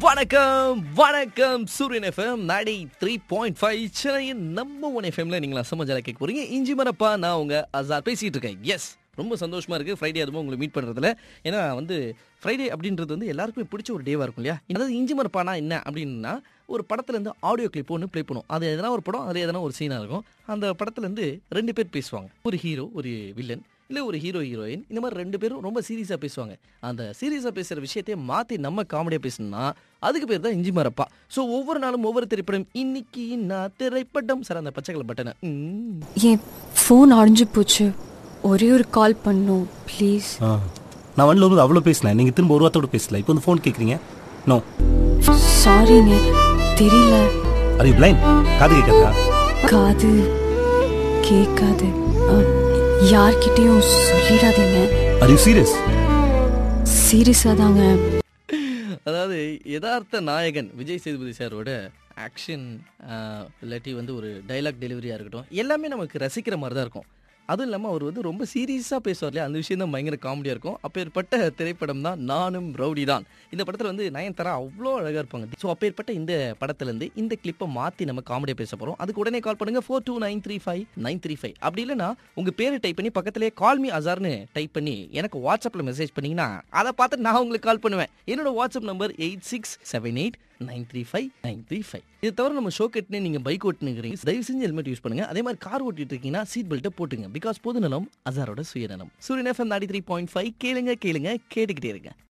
வணக்கம் வணக்கம் Suryan FM ninety three point five சென்னையின் நம்ம ஒன் எஃப்எம்ல நீங்களா சமஜால கேட்க போறீங்க இஞ்சி மரப்பா நான் உங்க அசார் பேசிட்டு இருக்கேன் எஸ் ரொம்ப சந்தோஷமா இருக்கு ஃப்ரைடே அதுவும் உங்களை மீட் பண்றதுல ஏன்னா வந்து ஃப்ரைடே அப்படின்றது வந்து எல்லாருக்குமே பிடிச்ச ஒரு டேவா இருக்கும் இல்லையா அதாவது இஞ்சி மரப்பானா என்ன அப்படின்னா ஒரு படத்துல இருந்து ஆடியோ கிளிப் ஒன்று ப்ளே பண்ணும் அது எதனா ஒரு படம் அது எதனா ஒரு சீனா இருக்கும் அந்த படத்துல இருந்து ரெண்டு பேர் பேசுவாங்க ஒரு ஹீரோ ஒரு வில்லன் இல்லை ஒரு ஹீரோ ஹீரோயின் இந்த மாதிரி ரெண்டு பேரும் ரொம்ப சீரியஸாக பேசுவாங்க அந்த சீரியஸாக பேசுகிற விஷயத்தையே மாற்றி நம்ம காமெடியாக பேசணும்னா அதுக்கு பேர் தான் இஞ்சி மரப்பா ஸோ ஒவ்வொரு நாளும் ஒவ்வொரு திரைப்படம் இன்னைக்கு நான் திரைப்படம் சார் அந்த பச்சைக்கலை பட்டனை ம். என் ஃபோன் அடைஞ்சு போச்சு ஒரே ஒரு கால் பண்ணும் ப்ளீஸ் ஆ நான் வண்டியில் வரும்போது அவ்வளோ பேசினேன் நீங்கள் திரும்ப ஒரு வார்த்தோட பேசல இப்போ வந்து ஃபோன் கேட்குறீங்க நோ சாரிங்க தெரியல அது பிளைண்ட் காது கேட்காதா காது கேட்காது அ, யார்கிட்டயும் சொல்லிடாதீங்க ஆர் யூ சீரியஸ் சீரியஸாக தாங்க அதாவது யதார்த்த நாயகன் விஜய் சேதுபதி சாரோட ஆக்ஷன் இல்லாட்டி வந்து ஒரு டைலாக் டெலிவரியாக இருக்கட்டும் எல்லாமே நமக்கு ரசிக்கிற மாதிரி தான் இருக்கும் அதுவும் இல்லாமல் அவர் வந்து ரொம்ப சீரியஸாக பேசுவார் இல்லையா அந்த விஷயம் தான் பயங்கர காமெடியாக இருக்கும் அப்பேற்பட்ட திரைப்படம் தான் நானும் ரவுடி தான் இந்த படத்தில் வந்து நயன்தாரா அவ்வளோ அழகாக இருப்பாங்க ஸோ அப்பேற்பட்ட இந்த படத்துலேருந்து இந்த கிளிப்பை மாற்றி நம்ம காமெடியாக பேச போகிறோம் அதுக்கு உடனே கால் பண்ணுங்க four two nine three five nine three five அப்படி இல்லைன்னா உங்கள் பேரை டைப் பண்ணி பக்கத்திலே கால் மீ அசார்னு டைப் பண்ணி எனக்கு வாட்ஸ்அப்பில் மெசேஜ் பண்ணீங்கன்னா அதை பார்த்து நான் உங்களுக்கு கால் பண்ணுவேன் என்னோட WhatsApp number eight six seven eight nine three five nine three five இது தவிர நம்ம ஷோ கட்டுனே நீங்கள் பைக் ஓட்டுனுங்கிறீங்க தயவு செஞ்சு ஹெல்மெட் யூஸ் பண்ணுங்க அதே மாதிரி கார் ஓட்டிட்டு இருக்கீங்கன்னா சீட் பெல்ட்டை போட்டுங்க பிகாஸ் பொது நலம் அசாரோட சுயநலம் சூரியன் எஃப்எம் நாடி த்ரீ பாயிண்ட் ஃபைவ் கேளுங்க கேளுங்க கேட்டுக்கிட்டே இருங்க